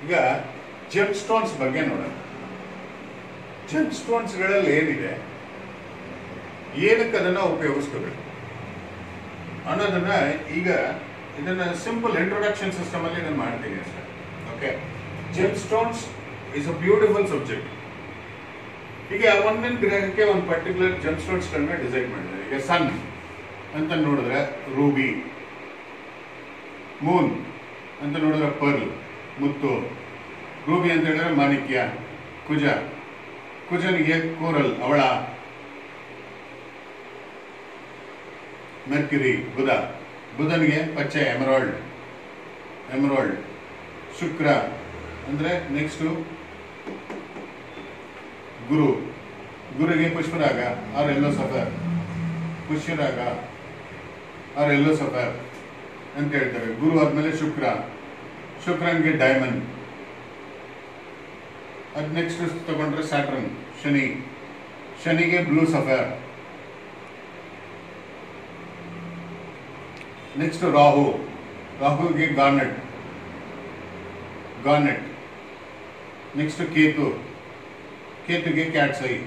ಈಗ GeM stones ಬಗ್ಗೆ ನೋಡೋಣ ಜೆಮ್ ಸ್ಟೋನ್ಸ್ಗಳಲ್ಲಿ ಏನಿದೆ ಏನಕ್ಕೆ ಅದನ್ನ ಉಪಯೋಗಿಸ್ಕೋಬೇಕು ಅನ್ನೋದನ್ನ ಈಗ ಇದನ್ನ ಸಿಂಪಲ್ ಇಂಟ್ರೊಡಕ್ಷನ್ ಸಿಸ್ಟಮ್ ಅಲ್ಲಿ ನಾನು ಮಾಡ್ತೀನಿ ಅಷ್ಟೇ okay GeM stones is a beautiful subject ಈಗ ಒಂದೊಂದು ಗ್ರಹಕ್ಕೆ ಒಂದು ಪರ್ಟಿಕ್ಯುಲರ್ ಜೆಮ್ ಸ್ಟೋನ್ಸ್ ಗಳನ್ನ ಡಿಸೈಡ್ ಮಾಡಿದ್ದಾರೆ ಈಗ ಸನ್ ಅಂತ ನೋಡಿದ್ರೆ ರೂಬಿ ಮೂನ್ ಅಂತ ನೋಡಿದ್ರೆ ಪರ್ಲ್ ಮುತ್ತು ರೂಬಿ ಅಂತ ಹೇಳಿದ್ರೆ ಮಾಣಿಕ್ಯ ಕುಜ ಕುಜನಿಗೆ ಕೋರಲ್ ಅವಳ ಮೆರ್ಕ್ಯುರಿ ಬುಧ ಬುಧನಿಗೆ ಪಚ್ಚೆ ಎಮರಾಲ್ಡ್ ಎಮರಾಲ್ಡ್ ಶುಕ್ರ ಅಂದ್ರೆ ನೆಕ್ಸ್ಟು ಗುರು ಗುರುಗೆ ಪುಷ್ಪರಾಗ ಆರ್ ಎಲ್ಲೋ ಸಫರ್ ಪುಷ್ಯರಾಗ ಆರ್ ಎಲ್ಲೋ ಸಫರ್ ಅಂತ ಹೇಳ್ತಾರೆ ಗುರು ಆದ್ಮೇಲೆ ಶುಕ್ರ ಶುಕ್ರನ್ಗೆ ಡೈಮಂಡ್ ಅದ್ ನೆಕ್ಸ್ಟ್ ತಗೊಂಡ್ರೆ ಸ್ಯಾಟ್ರನ್ ಶನಿ ಶನಿಗೆ ಬ್ಲೂ ಸಫರ್ ನೆಕ್ಸ್ಟ್ ರಾಹು ರಾಹುಗೆ ಗಾರ್ನೆಟ್ ಗಾರ್ನೆಟ್ ನೆಕ್ಸ್ಟ್ ಕೇತು ಕೇತುಗೆ ಕ್ಯಾಟ್ಸ್ ಐ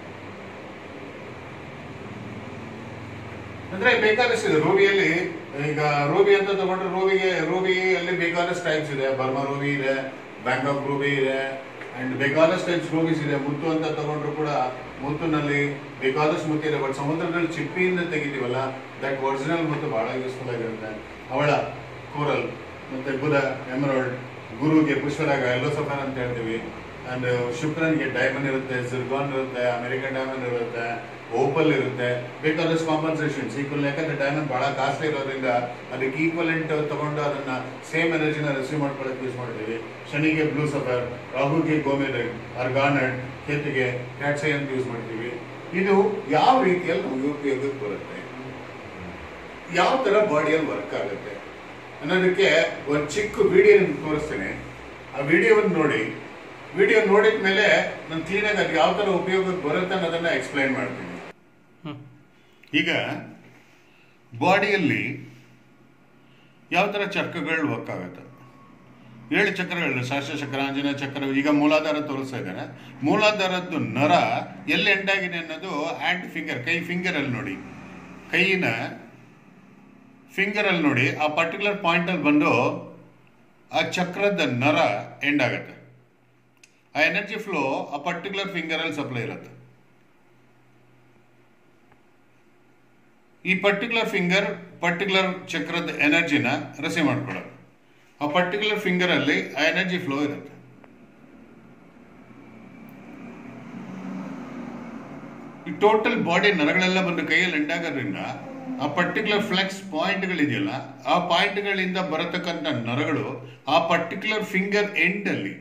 ಅಂದ್ರೆ ಬೇಕಾದಷ್ಟು ಇದೆ ರೂಬಿಯಲ್ಲಿ ಈಗ ರೂಬಿ ಅಂತ ತಗೊಂಡ್ರೆ ರೂಬಿಗೆ ರೂಬಿಯಲ್ಲಿ ಬೇಕಾದಷ್ಟು ಟೈಪ್ಸ್ ಇದೆ ಬರ್ಮಾ ರೂಬಿ ಇದೆ ಬ್ಯಾಂಕಾಕ್ ರೂಬಿ ಇದೆ ಅಂಡ್ ಬೇಕಾದಷ್ಟು ಟೈಪ್ಸ್ ರೂಬೀಸ್ ಇದೆ ಮುತ್ತು ಅಂತ ತಗೊಂಡ್ರು ಕೂಡ ಮುತ್ತುನಲ್ಲಿ ಬೇಕಾದಷ್ಟು ಮುತ್ತು ಇದೆ ಬಟ್ ಸಮುದ್ರದಲ್ಲಿ ಚಿಪ್ಪಿಯಿಂದ ತೆಗಿತೀವಲ್ಲ ದಟ್ ಒರಿಜಿನಲ್ ಮುತ್ತು ಬಹಳ ಯೂಸ್ಫುಲ್ ಆಗಿರುತ್ತೆ ಅವಳ ಕೋರಲ್ ಮತ್ತೆ ಬುಧ ಎಮರಾಲ್ಡ್ ಗುರುಗೆ ಪುಷ್ಪರಾಗ ಎಲ್ಲೋ ಸಫರ್ ಅಂತ ಹೇಳ್ತೀವಿ ಅಂಡ್ ಶುಕ್ರನ್ಗೆ ಡೈಮಂಡ್ ಇರುತ್ತೆ ಸಿರ್ಗಾನ್ ಇರುತ್ತೆ ಅಮೆರಿಕನ್ ಡೈಮಂಡ್ ಇರುತ್ತೆ ಓಪಲ್ ಇರುತ್ತೆ ಬೇಕಾದಷ್ಟು ಕಾಂಪನ್ಸೇಷನ್ಸ್ ಈಕ್ವಲ್ ಯಾಕಂದ್ರೆ ಡೈಮಂಡ್ ಬಹಳ ಕಾಸ್ಟ್ಲಿ ಇರೋದ್ರಿಂದ ಅದಕ್ಕೆ ಈಕ್ವಲೆಂಟ್ ತಗೊಂಡು ಅದನ್ನ ಸೇಮ್ ಎನರ್ಜಿನ ರಿಸೀವ್ ಮಾಡ್ಕೊಳಕ್ಕೆ ಯೂಸ್ ಮಾಡ್ತೀವಿ ಶನಿಗೆ ಬ್ಲೂ ಸಫರ್ ರಾಹುಗೆ ಗೋಮೆದಕ್ ಅರ್ಗಾನಡ್ ಕೇತಿಗೆ ಕ್ಯಾಟ್ಸೈ ಅಂತ ಯೂಸ್ ಮಾಡ್ತೀವಿ ಇದು ಯಾವ ರೀತಿಯಲ್ಲಿ ನಮಗೆ ಉಪಯೋಗಕ್ಕೆ ಬರುತ್ತೆ ಯಾವ ತರ ಬಾಡಿಯಲ್ಲಿ ವರ್ಕ್ ಆಗುತ್ತೆ ಅನ್ನೋದಕ್ಕೆ ಒಂದು ಚಿಕ್ಕ ವಿಡಿಯೋ ತೋರಿಸ್ತೇನೆ ಆ ವಿಡಿಯೋವನ್ನು ನೋಡಿ ವಿಡಿಯೋ ನೋಡಿದ ಮೇಲೆ ನಾನು ಕ್ಲೀನಾಗಿ ಅದು ಯಾವ ತರ ಉಪಯೋಗಕ್ಕೆ ಬರುತ್ತೆ ಅನ್ನೋದನ್ನ ಎಕ್ಸ್ಪ್ಲೈನ್ ಮಾಡ್ತೀನಿ ಈಗ ಬಾಡಿಯಲ್ಲಿ ಯಾವ ತರ ಚಕ್ರಗಳು ವರ್ಕ್ ಆಗುತ್ತೆ ಏಳು ಚಕ್ರಗಳು ಶಾಸ್ತ್ರ ಚಕ್ರ ಆಂಜನೇಯ ಚಕ್ರ ಈಗ ಮೂಲಾಧಾರ ತೋರಿಸ್ತಾ ಇದ್ದಾರೆ ಮೂಲಾಧಾರದ್ದು ನರ ಎಲ್ಲಿ ಎಂಡಾಗಿದೆ ಅನ್ನೋದು ಹ್ಯಾಂಡ್ ಫಿಂಗರ್ ಕೈ ಫಿಂಗರ್ ಅಲ್ಲಿ ನೋಡಿ ಕೈಯಿನ ಫಿಂಗರ್ ಅಲ್ಲಿ ನೋಡಿ ಆ ಪರ್ಟಿಕ್ಯುಲರ್ ಪಾಯಿಂಟ್ ಅಲ್ಲಿ ಬಂದು ಆ ಚಕ್ರದ ನರ ಎಂಡ್ ಆಗುತ್ತೆ ಆ ಎನರ್ಜಿ ಫ್ಲೋ ಆ ಪರ್ಟಿಕ್ಯುಲರ್ ಫಿಂಗರ್ ಅಲ್ಲಿ ಸಪ್ಲೈ ಇರುತ್ತೆ ಈ ಪರ್ಟಿಕ್ಯುಲರ್ ಫಿಂಗರ್ ಪರ್ಟಿಕ್ಯುಲರ್ ಚಕ್ರದ ಎನರ್ಜಿನ ರಿಸೀವ್ ಮಾಡ್ಕೊಳ್ಳೋದು ಆ ಪರ್ಟಿಕ್ಯುಲರ್ ಫಿಂಗರ್ ಅಲ್ಲಿ ಆ ಎನರ್ಜಿ ಫ್ಲೋ ಇರುತ್ತೆ ಈ ಟೋಟಲ್ ಬಾಡಿ ನರಗಳೆಲ್ಲ ಬಂದು ಕೈಯಲ್ಲಿ ಎಂಡಾಗೋದ್ರಿಂದ ಆ ಪರ್ಟಿಕ್ಯುಲರ್ ಫ್ಲೆಕ್ಸ್ ಪಾಯಿಂಟ್ಗಳಿದೆಯಲ್ಲ ಆ ಪಾಯಿಂಟ್ಗಳಿಂದ ಬರತಕ್ಕಂಥ ನರಗಳು ಆ ಪರ್ಟಿಕ್ಯುಲರ್ ಫಿಂಗರ್ ಎಂಡ್ ಅಲ್ಲಿ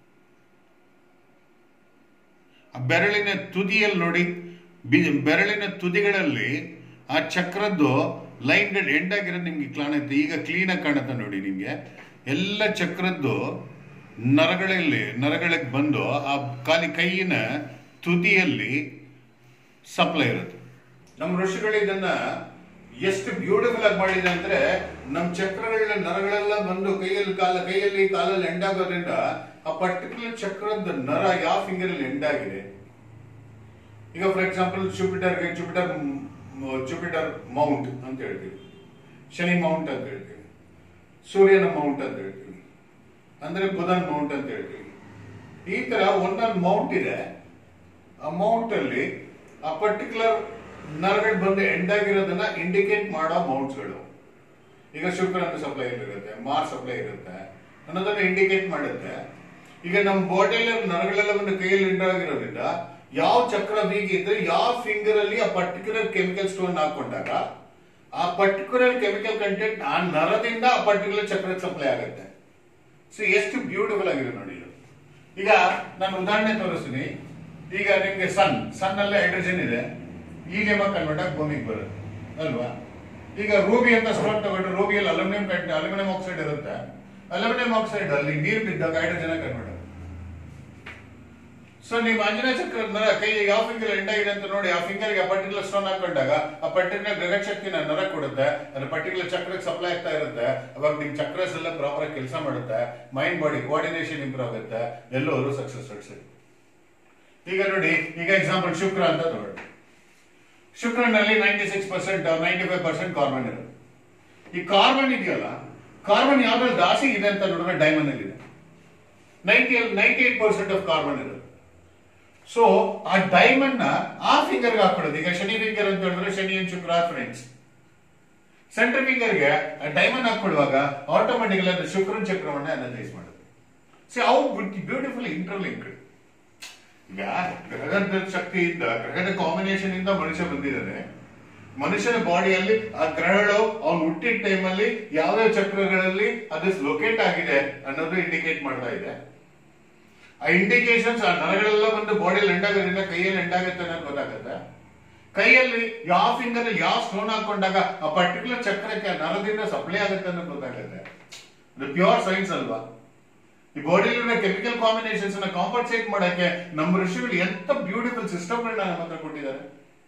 ಆ ಬೆರಳಿನ ತುದಿಯಲ್ಲಿ ನೋಡಿ ಬಿ- ಬೆರಳಿನ ತುದಿಗಳಲ್ಲಿ ಆ ಚಕ್ರದ್ದು ಲೈನ್ಗಳು ಎಂಡ್ ಆಗಿರೋದು ನಿಮ್ಗೆ ಕಾಣುತ್ತೆ ಈಗ ಕ್ಲೀನಾಗಿ ಕಾಣುತ್ತೆ ನೋಡಿ ನಿಮಗೆ ಎಲ್ಲ ಚಕ್ರದ್ದು ನರಗಳಲ್ಲಿ ನರಗಳಿಗೆ ಬಂದು ಆ ಖಾಲಿ ಕೈಯಿನ ತುದಿಯಲ್ಲಿ ಸಪ್ಲೈ ಇರುತ್ತೆ ನಮ್ಮ ಋಷಿಗಳು ಇದನ್ನ ಎಷ್ಟು ಬ್ಯೂಟಿಫುಲ್ ಆಗಿ ಮಾಡಿದೆ ಅಂದ್ರೆ ನಮ್ಮ ಚಕ್ರಗಳ ನರಗಳೆಲ್ಲ ಬಂದು ಕೈಯಲ್ಲಿ ಕಾಲ ಕೈಯಲ್ಲಿ ಕಾಲಲ್ಲಿ ಎಂಡ್ ಆಗೋದ್ರಿಂದ ಆ ಪರ್ಟಿಕ್ಯುಲರ್ ಚಕ್ರದ ನರ ಯಾವ ಫಿಂಗರ್ ಅಲ್ಲಿ ಎಂಡ್ ಆಗಿದೆ ಈಗ ಫಾರ್ ಎಕ್ಸಾಂಪಲ್ ಜುಪಿಟರ್ಗೆ ಜುಪಿಟರ್ ಜುಪಿಟರ್ ಮೌಂಟ್ ಅಂತ ಹೇಳ್ತೀವಿ ಶನಿ ಮೌಂಟ್ ಅಂತ ಹೇಳ್ತೀವಿ ಸೂರ್ಯನ ಮೌಂಟ್ ಅಂತ ಹೇಳ್ತೀವಿ ಅಂದ್ರೆ ಬುಧನ್ ಮೌಂಟ್ ಅಂತ ಹೇಳ್ತೀವಿ ಈ ತರ ಒಂದೊಂದು ಮೌಂಟ್ ಇದೆ ಆ ಮೌಂಟ್ ಅಲ್ಲಿ ಆ ಪರ್ಟಿಕ್ಯುಲರ್ ನರಗಳು ಬಂದು ಎಂಡ್ ಆಗಿರೋದನ್ನ ಇಂಡಿಕೇಟ್ ಮಾಡೋ ಮೌಂಟ್ಸ್ಗಳು ಈಗ ಶುಕ್ರನ ಸಪ್ಲೈ ಇರುತ್ತೆ ಮಾರ್ಸ್ ಸಪ್ಲೈ ಇರುತ್ತೆ ಅನ್ನೋದನ್ನ ಇಂಡಿಕೇಟ್ ಮಾಡುತ್ತೆ ಈಗ ನಮ್ಮ ಬಾಡಿಯಲ್ಲಿ ನರಗಳೆಲ್ಲ ಒಂದು ಕೈಯಲ್ಲಿ ಎಂಡ್ ಆಗಿರೋದ್ರಿಂದ ಯಾವ ಚಕ್ರ ವೀಕ್ ಇದ್ರೆ ಯಾವ ಫಿಂಗರ್ ಅಲ್ಲಿ ಆ ಪರ್ಟಿಕ್ಯುಲರ್ ಕೆಮಿಕಲ್ ಸ್ಟೋನ್ ಹಾಕೊಂಡಾಗ ಆ ಪರ್ಟಿಕ್ಯುಲರ್ ಕೆಮಿಕಲ್ ಕಂಟೆಂಟ್ ಆ ನರದಿಂದ ಆ ಪರ್ಟಿಕ್ಯುಲರ್ ಚಕ್ರಕ್ಕೆ ಸಪ್ಲೈ ಆಗುತ್ತೆ ಸೊ ಎಷ್ಟು ಬ್ಯೂಟಿಫುಲ್ ಆಗಿದೆ ನೋಡಿ ಇದು ಈಗ ನಾನು ಉದಾಹರಣೆ ತೋರಿಸ್ತೀನಿ ಈಗ ನಿಮ್ಗೆ ಸನ್ ಸನ್ ಅಲ್ಲೇ ಹೈಡ್ರೋಜನ್ ಇದೆ ಹೀಗೆ ಕನ್ವರ್ಟ್ ಆಗಿ ಭೂಮಿಗೆ ಬರುತ್ತೆ ಅಲ್ವಾ ಈಗ ರೂಬಿ ಅಂತ ಸ್ಟೋನ್ ತಗೊಂಡ್ರೆ ರೂಬಿಯಲ್ಲಿ ಅಲ್ಯೂಮಿನಿಯಂ ಅಲ್ಯೂಮಿನಿಯಂ ಆಕ್ಸೈಡ್ ಇರುತ್ತೆ ಅಲ್ಯೂಮಿನಿಯಂ ಆಕ್ಸೈಡ್ ಅಲ್ಲಿ ನೀರು ಬಿದ್ದಾಗ ಹೈಡ್ರೋಜನ್ ಕನ್ವರ್ಟ್ ಆಗುತ್ತೆ ಸೊ ನೀವು ಆಂಜನೇಯ ಚಕ್ರ ನರ ಕೈ ಯಾವ ಫಿಂಗರ್ ಎಂಡ್ ಆಗಿದೆ ಅಂತ ನೋಡಿ ಆ ಫಿಂಗರ್ ಗೆ ಪರ್ಟಿಕ್ಯುಲರ್ ಸ್ಟೋನ್ ಹಾಕೊಂಡಾಗ ಆ ಪರ್ಟಿಕ್ಯುಲರ್ ಗ್ರಹ ಶಕ್ತಿನ ನರ ಕೊಡುತ್ತೆ ಅದು ಪರ್ಟಿಕ್ಯುಲರ್ ಚಕ್ರಕ್ಕೆ ಸಪ್ಲೈ ಆಗ್ತಾ ಇರುತ್ತೆ ಅವಾಗ ನಿಮ್ ಚಕ್ರಸ್ ಎಲ್ಲ ಪ್ರಾಪರ್ ಆಗಿ ಕೆಲಸ ಮಾಡುತ್ತೆ ಮೈಂಡ್ ಬಾಡಿ ಕೋಆರ್ಡಿನೇಷನ್ ಇಂಪ್ರೂವ್ ಆಗುತ್ತೆ ಎಲ್ಲರೂ ಸಕ್ಸಸ್ ಸಿಗುತ್ತೆ ಈಗ ನೋಡಿ ಈಗ ಎಕ್ಸಾಂಪಲ್ ಶುಕ್ರ ಅಂತ ತಗೊಳ್ಳಿ ಶುಕ್ರನಲ್ಲಿ ninety six percent ninety five percent carbon ಇರುತ್ತೆ ಈ ಕಾರ್ಬನ್ ಇದೆಯಲ್ಲ ಕಾರ್ಬನ್ ಯಾವ್ದ್ರಲ್ಲಿ ಜಾಸ್ತಿ ಇದೆ ಅಂತ ನೋಡಿದ್ರೆ ಡೈಮಂಡ್ ಅಲ್ಲಿ ಇದೆ ninety ninety eight percent of carbon ಇರುತ್ತೆ ಸೊ ಆ ಡೈಮಂಡ್ ನ ಆ ಫಿಂಗರ್ ಗೆ ಹಾಕೊಳ್ಳೋದು ಈಗ ಶನಿ ಫಿಂಗರ್ ಅಂತ ಹೇಳಿದ್ರೆ Shani and Shukra friends centre finger ಗೆ ಡೈಮಂಡ್ ಹಾಕೊಳ್ಳುವಾಗ ಆಟೋಮೆಟಿಕ್ ಅದು ಶುಕ್ರನ್ ಚಕ್ರವನ್ನ ಅನಲೈಸ್ ಮಾಡುತ್ತೆ ಸಿ ಹೌ ಬ್ಯೂಟಿಫುಲ್ ಇಂಟರ್ಲಿಂಕ್ಡ್ ಈಗ ಗ್ರಹದ ಶಕ್ತಿಯಿಂದ ಗ್ರಹದ ಕಾಂಬಿನೇಷನ್ ಇಂದ ಮನುಷ್ಯ ಬಂದಿದ್ದಾನೆ ಮನುಷ್ಯನ ಬಾಡಿಯಲ್ಲಿ ಆ ಗ್ರಹಗಳು ಅವ್ನು ಹುಟ್ಟಿದ ಟೈಮಲ್ಲಿ ಯಾವ್ಯಾವ ಚಕ್ರಗಳಲ್ಲಿ ಅದು ಲೊಕೇಟ್ ಆಗಿದೆ ಅನ್ನೋದು ಇಂಡಿಕೇಟ್ ಮಾಡ್ತಾ ಇದೆ ಆ ಇಂಡಿಕೇಶನ್ಸ್ ಆ ನರಗಳೆಲ್ಲ ಬಂದು ಬಾಡಿಯಲ್ಲಿ ಎಂಡಾಗೋದ್ರಿಂದ ಕೈಯಲ್ಲಿ ಎಂಡಾಗುತ್ತೆ ಅನ್ನೋದು ಗೊತ್ತಾಗುತ್ತೆ ಕೈಯಲ್ಲಿ ಯಾವ ಫಿಂಗರ್ ಯಾವ ಸ್ಟೋನ್ ಹಾಕೊಂಡಾಗ ಆ ಪರ್ಟಿಕ್ಯುಲರ್ ಚಕ್ರಕ್ಕೆ ಆ ನರದಿಂದ ಸಪ್ಲೈ ಆಗುತ್ತೆ ಅನ್ನೋದು ಗೊತ್ತಾಗುತ್ತೆ ಅದು ಪ್ಯೂರ್ ಸೈನ್ಸ್ ಅಲ್ವಾ ಈ ಬಾಡಿಲಿರೋ ಕೆಮಿಕಲ್ ಕಾಂಬಿನೇಷನ್ಸ್ ನ ಕಾಂಪನ್ಸೇಟ್ ಮಾಡಕ್ಕೆ ನಮ್ಮ ಋಷಿಗಳು ಎಂತ ಬ್ಯೂಟಿಫುಲ್ ಸಿಸ್ಟಮ್ಗಳನ್ನ ನಮ್ಮ ಹತ್ರ ಕೊಟ್ಟಿದ್ದಾರೆ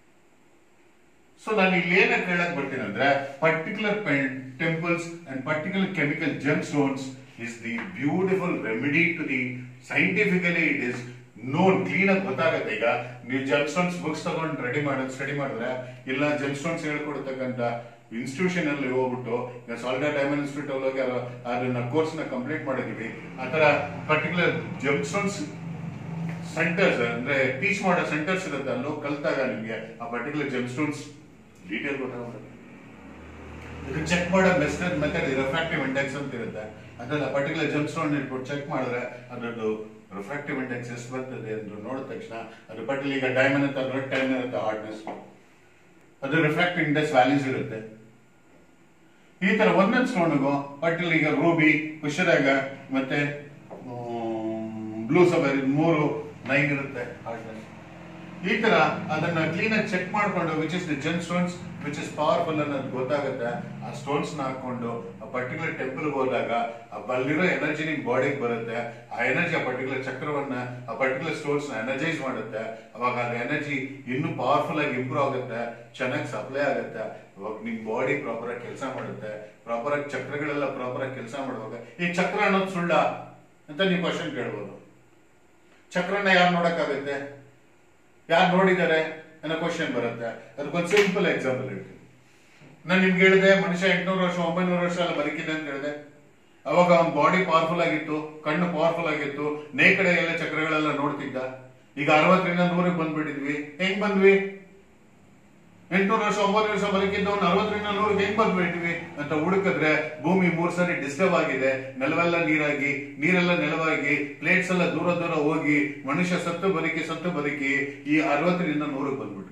ಸೊ ನಾನು ಇಲ್ಲಿ ಏನ ಕೇಳಕ್ ಬರ್ತೀನಿ ಅಂದ್ರೆ particular temples and particular chemical gem stones is the beautiful remedy to the scientifically it is known clean ಆಗಿ ಗೊತ್ತಾಗತ್ತೆ ಈಗ ನೀವು ಜೆಮ್ ಸ್ಟೋನ್ಸ್ ಬುಕ್ಸ್ ತಗೊಂಡು ರೆಡಿ ಮಾಡೋದು ಸ್ಟಡಿ ಮಾಡಿದ್ರೆ ಇಲ್ಲ ಜೆಮ್ ಸ್ಟೋನ್ಸ್ ಹೇಳ್ಕೊಡ್ತಕ್ಕಂತ ಇನ್ಸ್ಟಿಟ್ಯೂಷನ್ ಅಲ್ಲಿ ಹೋಗ್ಬಿಟ್ಟು ಈಗ ಸಾಲ್ಡಾ ಡೈಮಂಡ್ ಇನ್ಸ್ಟಿಟ್ಯೂಟ್ ಅಲ್ಲಿ ಹೋಗಿ ಅದು- ಅದನ್ನ ಕೋರ್ಸ್ ನ ಕಂಪ್ಲೀಟ್ ಮಾಡಿದೀವಿ ಆತರ ಪರ್ಟಿಕ್ಯುಲರ್ ಜೆಮ್ ಸ್ಟೋನ್ಸ್ ಸೆಂಟರ್ಸ್ ಅಂದ್ರೆ ಟೀಚ್ ಮಾಡೋ ಸೆಂಟರ್ಸ್ ಇರುತ್ತೆ ಅಲ್ಲೋ ಕಲ್ತಾಗ ನಿಮ್ಗೆ ಆ ಪರ್ಟಿಕ್ಯುಲರ್ ಜೆಮ್ ಸ್ಟೋನ್ಸ್ ಡೀಟೇಲ್ ಗೊತ್ತಾಗುತ್ತೆ ಇದಕ್ಕೆ ಚೆಕ್ ಮಾಡೋ ಬೆಸ್ಟ್ ಮೆಥಡ್ ರಿಫ್ರಾಕ್ಟಿವ್ ಇಂಡೆಕ್ಸ್ ಅಂತ ಇರುತ್ತೆ ಅದ್ರಲ್ಲಿ ಪರ್ಟಿಕ್ಯುಲರ್ ಜೆಮ್ ಸ್ಟೋನ್ ಇಟ್ಬಿಟ್ಟು ಚೆಕ್ ಮಾಡಿದ್ರೆ ಅದರದ್ದು ರಿಫ್ರಾಕ್ಟಿವ್ ಇಂಡೆಕ್ಸ್ ಎಷ್ಟು ಬರ್ತದೆ ಅಂತ ನೋಡಿದ ತಕ್ಷಣ ಅದು ಪರ್ಟಿಕ್ಯುಲರ್ ಈಗ ಡೈಮಂಡ್ ಅಂತ ಅಂದ್ರೆ ಟೆನ್ ಇರುತ್ತೆ ಹಾರ್ಡ್ನೆಸ್ ಅದು ರಿಫ್ರಾಕ್ಟಿವ್ ಇಂಡೆಕ್ಸ್ ವ್ಯಾಲ್ಯೂಸ್ ಇರುತ್ತೆ ಈ ತರ ಒಂದೊಂದು ಸ್ಟೋನ್ಗೂ ಪರ್ಟಿಕ್ಯುಲರ್ ಈಗ ರೂಬಿ ಕುಶರಾಗ ಮತ್ತೆ ಬ್ಲೂ ಸಬರ್ ಮೂರು ನೈನ್ ಇರುತ್ತೆ ಹಾರ್ಡ್ನೆಸ್ ಈ ತರ ಅದನ್ನ ಕ್ಲೀನ್ ಆಗಿ ಚೆಕ್ ಮಾಡ್ಕೊಂಡು which is the gem stones which is powerful ಅನ್ನೋದು ಗೊತ್ತಾಗುತ್ತೆ ಆ ಸ್ಟೋನ್ಸ್ ನ ಹಾಕೊಂಡು ಆ ಪರ್ಟಿಕ್ಯುಲರ್ ಟೆಂಪಲ್ ಹೋದಾಗ ಆ ಅಲ್ಲಿರೋ ಎನರ್ಜಿ ನಿಮ್ ಬಾಡಿಗೆ ಬರುತ್ತೆ ಆ ಎನರ್ಜಿ ಆ ಪರ್ಟಿಕ್ಯುಲರ್ ಚಕ್ರವನ್ನ ಆ ಪರ್ಟಿಕ್ಯುಲರ್ ಸ್ಟೋನ್ಸ್ ನ ಎನರ್ಜೈಸ್ ಮಾಡುತ್ತೆ ಅವಾಗ ಆ ಎನರ್ಜಿ ಇನ್ನೂ ಪವರ್ಫುಲ್ ಆಗಿ ಇಂಪ್ರೂವ್ ಆಗುತ್ತೆ ಚೆನ್ನಾಗಿ ಸಪ್ಲೈ ಆಗುತ್ತೆ ಅವಾಗ ನಿಮ್ ಬಾಡಿ ಪ್ರಾಪರ್ ಆಗಿ ಕೆಲಸ ಮಾಡುತ್ತೆ ಪ್ರಾಪರ್ ಆಗಿ ಚಕ್ರಗಳೆಲ್ಲ ಪ್ರಾಪರ್ ಆಗಿ ಕೆಲಸ ಮಾಡುವಾಗ ಈ ಚಕ್ರ ಅನ್ನೋದು ಸುಳ್ಳ ಅಂತ ನೀವು ಕ್ವಶನ್ ಕೇಳ್ಬೋದು ಚಕ್ರನ ಯಾರು ನೋಡಕ್ಕಾಗುತ್ತೆ ಯಾರು ನೋಡಿದ್ದಾರೆ ಅನ್ನೋ ಕ್ವಶನ್ ಬರುತ್ತೆ ಅದಕ್ಕೊಂದು ಸಿಂಪಲ್ ಎಕ್ಸಾಂಪಲ್ ಹೇಳ್ತೀನಿ ನಾನು ನಿಮ್ಗೆ ಹೇಳಿದೆ ಮನುಷ್ಯ ಎಂಟ್ನೂರು ವರ್ಷ ಒಂಬೈನೂರು ವರ್ಷ ಎಲ್ಲ ಬದುಕಿದೆ ಅಂತ ಹೇಳಿದೆ ಅವಾಗ ಅವನ ಬಾಡಿ ಪವರ್ಫುಲ್ ಆಗಿತ್ತು ಕಣ್ಣು ಪವರ್ಫುಲ್ ಆಗಿತ್ತು ನೇ ಕಡೆ ಎಲ್ಲ ಚಕ್ರಗಳೆಲ್ಲ ನೋಡ್ತಿದ್ದ ಈಗ ಅರವತ್ತರಿಂದ ನೂರಕ್ಕೆ ಬಂದ್ಬಿಟ್ಟಿದ್ವಿ ಹೆಂಗ್ ಬಂದ್ವಿ ಎಂಟ್ನೂರು ವರ್ಷ ಒಂಬತ್ತು ವರ್ಷ ಬದುಕಿದ್ದವನು ಅರವತ್ತರಿಂದ ನೂರಕ್ಕೆ ಹೆಂಗ್ ಬಂದ್ಬಿಟ್ವಿ ಅಂತ ಹುಡುಕಿದ್ರೆ ಭೂಮಿ ಮೂರ್ ಸರಿ ಡಿಸ್ಟರ್ಬ್ ಆಗಿದೆ ನೆಲವೆಲ್ಲ ನೀರಾಗಿ ನೀರೆಲ್ಲ ನೆಲವಾಗಿ ಪ್ಲೇಟ್ಸ್ ಎಲ್ಲ ದೂರ ದೂರ ಹೋಗಿ ಮನುಷ್ಯ ಸತ್ತು ಬದುಕಿ ಸತ್ತು ಬದುಕಿ ಈ ಅರವತ್ತರಿಂದ ನೂರಕ್ಕೆ ಬಂದ್ಬಿಟ್ಟು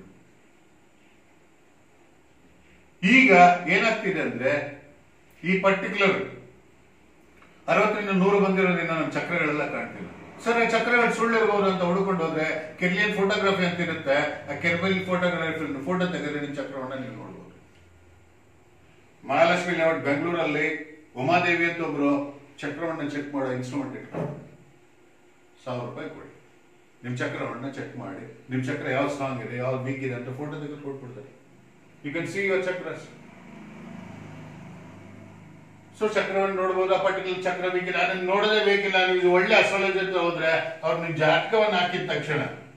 ಈಗ ಏನಾಗ್ತಿದೆ ಅಂದ್ರೆ ಈ ಪರ್ಟಿಕ್ಯುಲರ್ ಅರವತ್ತರಿಂದ ನೂರು ಬಂದಿರೋದ್ರಿಂದ ನಮ್ಮ ಚಕ್ರಗಳೆಲ್ಲ ಕಾಣ್ತಿಲ್ಲ ಸರ್ ಆ ಚಕ್ರಗಳು ಸುಳ್ಳಿರ್ಬೋದು ಅಂತ ಹುಡ್ಕೊಂಡು ಹೋದ್ರೆ ಕೆರ್ಲಿಯನ್ ಫೋಟೋಗ್ರಫಿ ಅಂತ ಇರುತ್ತೆ ಆ ಕೆರ್ಬಲ್ ಫೋಟೋಗ್ರಫಿ ಫೋಟೋ ತೆಗೆದ್ರೆ ನಿಮ್ ಚಕ್ರವನ್ನ ನೀವು ನೋಡ್ಬೋದು ಮಹಾಲಕ್ಷ್ಮಿ ಲೇಔಟ್ ಬೆಂಗಳೂರಲ್ಲಿ ಉಮಾದೇವಿ ಅಂತ ಒಬ್ರು ಚಕ್ರವನ್ನ ಚೆಕ್ ಮಾಡೋ ಇನ್ಸ್ಟ್ರೂಮೆಂಟ್ ಇಟ್ಕೊಂಡು ಸಾವಿರ ರೂಪಾಯಿ ಕೊಡಿ ನಿಮ್ ಚಕ್ರವನ್ನ ಚೆಕ್ ಮಾಡಿ ನಿಮ್ ಚಕ್ರ ಯಾವ ಸ್ಟ್ರಾಂಗ್ ಇದೆ ಯಾವ ವೀಕ್ ಇದೆ ಅಂತ ಫೋಟೋ ತೆಗೆದು ಕೊಟ್ಬಿಡ್ತಾರೆ you can see your chakras so ಚಕ್ರವನ್ನು ನೋಡಬಹುದು ಆ ಪರ್ಟಿಕ್ಯುಲರ್ ಚಕ್ರ ಬೇಕಿಲ್ಲ ಅದನ್ನ ನೋಡದೇ ಬೇಕಿಲ್ಲ ನೀವು ಒಳ್ಳೆ ಅಸ್ಟ್ರಾಲಜಿ ಹತ್ರ ಹೋದ್ರೆ ಅವ್ರು ನಿಮ್ ಜಾತಕವನ್ನು ಹಾಕಿದ ತಕ್ಷಣ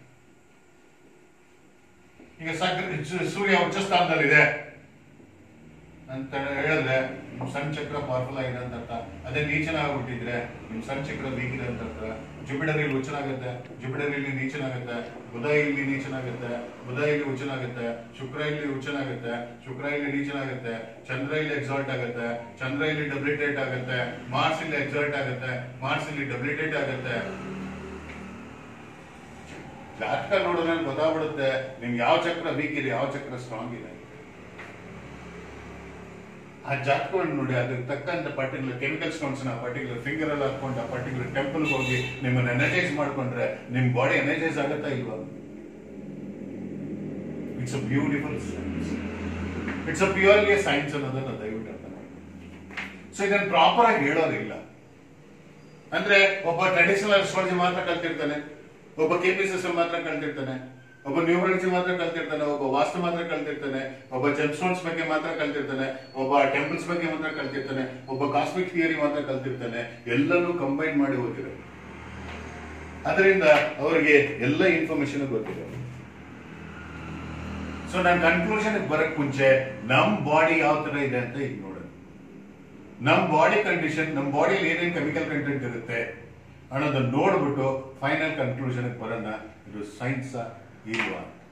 ಈಗ ಸಕ್ರ ಸು- ಸೂರ್ಯ ಉಚ್ಚ ಸ್ಥಾನದಲ್ಲಿದೆ ಅಂತ ಹೇಳಿದ್ರೆ ನಿಮ್ ಸಣ್ಣ ಚಕ್ರ ಪವರ್ಫುಲ್ ಆಗಿದೆ ಅಂತ ಅರ್ಥ ಅದೇ ನೀಚನ ಆಗ್ಬಿಟ್ಟಿದ್ರೆ ನಿಮ್ ಸಣ್ಣ ಚಕ್ರ ವೀಕ್ ಇದೆ ಅಂತ ಅರ್ಥ ಜುಪಿಟರ್ ಇಲ್ಲಿ ಉಚ್ಚನಾಗುತ್ತೆ ಜುಪಿಟರ್ ಇಲ್ಲಿ ನೀಚನಾಗುತ್ತೆ ಬುಧ ಇಲ್ಲಿ ನೀಚನಾಗುತ್ತೆ ಬುಧ ಇಲ್ಲಿ ಉಚ್ಚನಾಗುತ್ತೆ ಶುಕ್ರ ಇಲ್ಲಿ ಉಚ್ಚನಾಗುತ್ತೆ ಶುಕ್ರ ಇಲ್ಲಿ ನೀಚನಾಗುತ್ತೆ ಚಂದ್ರ ಇಲ್ಲಿ ಎಕ್ಸಾಲ್ಟ್ ಆಗುತ್ತೆ ಚಂದ್ರ ಇಲ್ಲಿ ಡಬ್ಲಿಟೇಟ್ ಆಗುತ್ತೆ ಮಾರ್ಸ್ ಇಲ್ಲಿ ಎಕ್ಸಾಲ್ಟ್ ಆಗುತ್ತೆ ಮಾರ್ಸ್ ಇಲ್ಲಿ ಡಬ್ಲಿಟೇಟ್ ಆಗುತ್ತೆ ಜಾತಕ ನೋಡಿದ್ರೆ ಗೊತ್ತಾಗ್ಬಿಡುತ್ತೆ ನಿಮ್ಗೆ ಯಾವ ಚಕ್ರ ವೀಕ್ ಇದೆ ಯಾವ ಚಕ್ರ ಸ್ಟ್ರಾಂಗ್ ಇದೆ ಆ ಜಾತಕವನ್ನು ನೋಡಿ ಅದಕ್ಕೆ ತಕ್ಕಂತ ಪರ್ಟಿಕ್ಯುಲರ್ ಕೆಮಿಕಲ್ ಸ್ಟೋನ್ಸ್ ನ ಪರ್ಟಿಕ್ಯುಲರ್ ಫಿಂಗರ್ ಅಲ್ಲಿ ಹಾಕೊಂಡು ಆ ಪರ್ಟಿಕ್ಯುಲರ್ ಟೆಂಪಲ್ ಹೋಗಿ ನಿಮ್ಮನ್ನ ಎನರ್ಜೈಸ್ ಮಾಡ್ಕೊಂಡ್ರೆ ನಿಮ್ ಬಾಡಿ ಎನರ್ಜೈಸ್ ಆಗುತ್ತಾ ಇಲ್ವಾ it's a beautiful science it's a purely science ಅನ್ನೋದನ್ನ ದಯವಿಟ್ಟು ಅರ್ಥ ಮಾಡ್ಕೊಳ್ಳಿ ಸೊ ಇದನ್ನ ಪ್ರಾಪರ್ ಆಗಿ ಹೇಳೋದಿಲ್ಲ ಅಂದ್ರೆ ಒಬ್ಬ ಟ್ರೆಡಿಷನಲ್ ಅಸ್ಟ್ರಾಲಜಿ ಮಾತ್ರ ಕಲ್ತಿರ್ತಾನೆ ಒಬ್ಬ ಕೆ ಪಿ ಸಿ ಮಾತ್ರ ಕಲ್ತಿರ್ತಾನೆ ಒಬ್ಬ ನ್ಯೂಮರಾಲಜಿ ಮಾತ್ರ ಕಲ್ತಿರ್ತಾನೆ ಒಬ್ಬ ವಾಸ್ತು ಮಾತ್ರ ಕಲ್ತಿರ್ತಾನೆ ಒಬ್ಬ ಜೆಮ್ಸ್ಟೋನ್ಸ್ ಬಗ್ಗೆ ಮಾತ್ರ ಕಲ್ತಿರ್ತಾನೆ ಒಬ್ಬ ಟೆಂಪಲ್ಸ್ ಬಗ್ಗೆ ಮಾತ್ರ ಕಲ್ತಿರ್ತಾನೆ ಒಬ್ಬ ಕಾಸ್ಮಿಕ್ ಥಿಯರಿ ಮಾತ್ರ ಕಲ್ತಿರ್ತಾನೆ ಎಲ್ಲನೂ ಕಂಬೈನ್ ಮಾಡಿ ಓದಿರೋ ಅದರಿಂದ ಅವರಿಗೆ ಎಲ್ಲ ಇನ್ಫಾರ್ಮೇಶನ್ ಗೊತ್ತಿದೆ ಸೊ ನಾನು ಕನ್ಕ್ಲೂಷನ್ ಬರಕ್ ಮುಂಚೆ ನಮ್ ಬಾಡಿ ಯಾವ ತರ ಇದೆ ಅಂತ ಈಗ ನೋಡೋಣ ನಮ್ ಬಾಡಿ ಕಂಡೀಷನ್ ನಮ್ ಬಾಡಿಯಲ್ಲಿ ಏನೇನ್ ಕೆಮಿಕಲ್ ಕಂಟೆಂಟ್ ಇರುತ್ತೆ ಅನ್ನೋದನ್ನ ನೋಡ್ಬಿಟ್ಟು ಫೈನಲ್ ಕನ್ಕ್ಲೂಷನ್ ಬರೋಣ ಇದು ಸೈನ್ಸ್ ಇಲ್ವಾ ಅಂತ